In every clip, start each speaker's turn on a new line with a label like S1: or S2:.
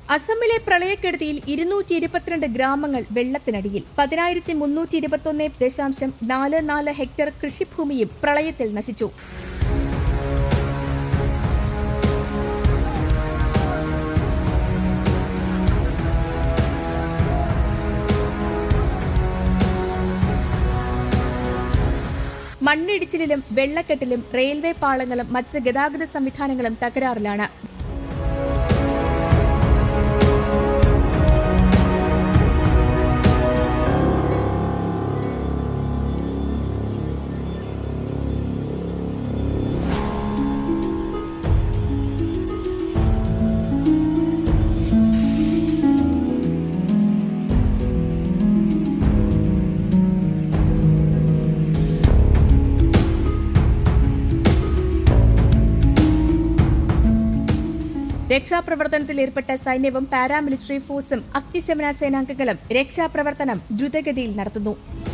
S1: അസമിലെ പ്രളയക്കെടുതിയിൽ ഇരുന്നൂറ്റി ഇരുപത്തിരണ്ട് ഗ്രാമങ്ങൾ വെള്ളത്തിനടിയിൽ പതിനായിരത്തി മുന്നൂറ്റി ഇരുപത്തൊന്ന് ദശാംശം നാല് നാല് ഹെക്ടർ കൃഷിഭൂമിയും പ്രളയത്തിൽ നശിച്ചു മണ്ണിടിച്ചിലിലും വെള്ളക്കെട്ടിലും റെയിൽവേ പാളങ്ങളും മറ്റ് ഗതാഗത സംവിധാനങ്ങളും തകരാറിലാണ് രക്ഷാപ്രവർത്തനത്തിൽ ഏർപ്പെട്ട സൈന്യവും പാരാമിലിറ്ററി ഫോഴ്സും അഗ്നിശമന സേനാംഗങ്ങളും രക്ഷാപ്രവർത്തനം ദ്രുതഗതിയിൽ നടത്തുന്നു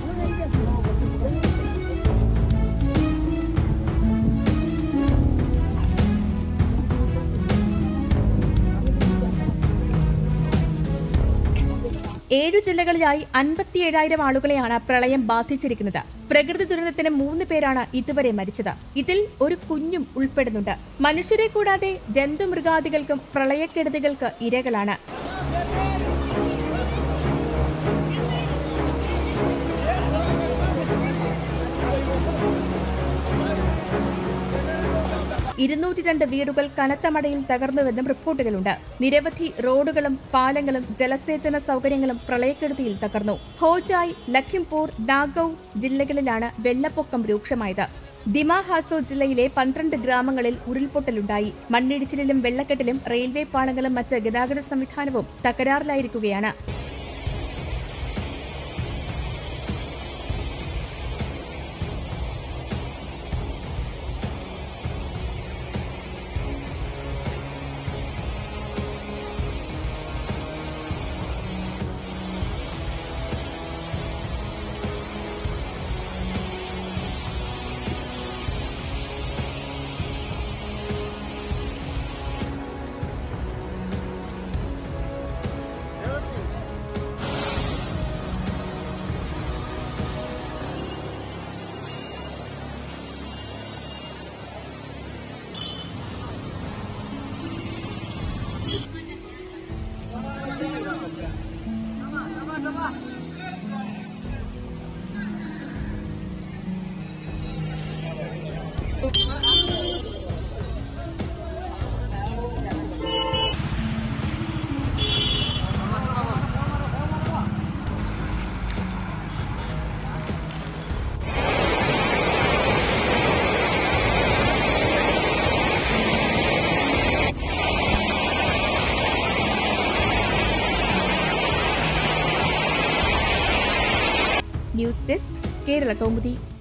S1: ഏഴു ജില്ലകളിലായി അൻപത്തിയേഴായിരം ആളുകളെയാണ് പ്രളയം ബാധിച്ചിരിക്കുന്നത് പ്രകൃതി ദുരന്തത്തിന് മൂന്ന് പേരാണ് ഇതുവരെ മരിച്ചത് ഇതിൽ ഒരു കുഞ്ഞും ഉൾപ്പെടുന്നുണ്ട് മനുഷ്യരെ കൂടാതെ ജന്തുമൃഗാദികൾക്കും പ്രളയക്കെടുതികൾക്ക് ഇരകളാണ് ഇരുന്നൂറ്റി രണ്ട് വീടുകൾ കനത്ത മഴയിൽ തകർന്നുവെന്നും റിപ്പോർട്ടുകളുണ്ട് നിരവധി റോഡുകളും പാലങ്ങളും ജലസേചന സൗകര്യങ്ങളും പ്രളയക്കെടുതിയിൽ തകർന്നു ഹോജായ് ലഖിംപൂർ ദാഗൌ ജില്ലകളിലാണ് വെള്ളപ്പൊക്കം രൂക്ഷമായത് ദിമാ ഹാസോ ജില്ലയിലെ പന്ത്രണ്ട് ഗ്രാമങ്ങളിൽ ഉരുൾപൊട്ടലുണ്ടായി മണ്ണിടിച്ചിലിലും വെള്ളക്കെട്ടിലും റെയിൽവേ പാളങ്ങളും മറ്റ് ഗതാഗത സംവിധാനവും തകരാറിലായിരിക്കുകയാണ് ന്യൂസ് ഡെസ്ക് കേരള കൗമുദി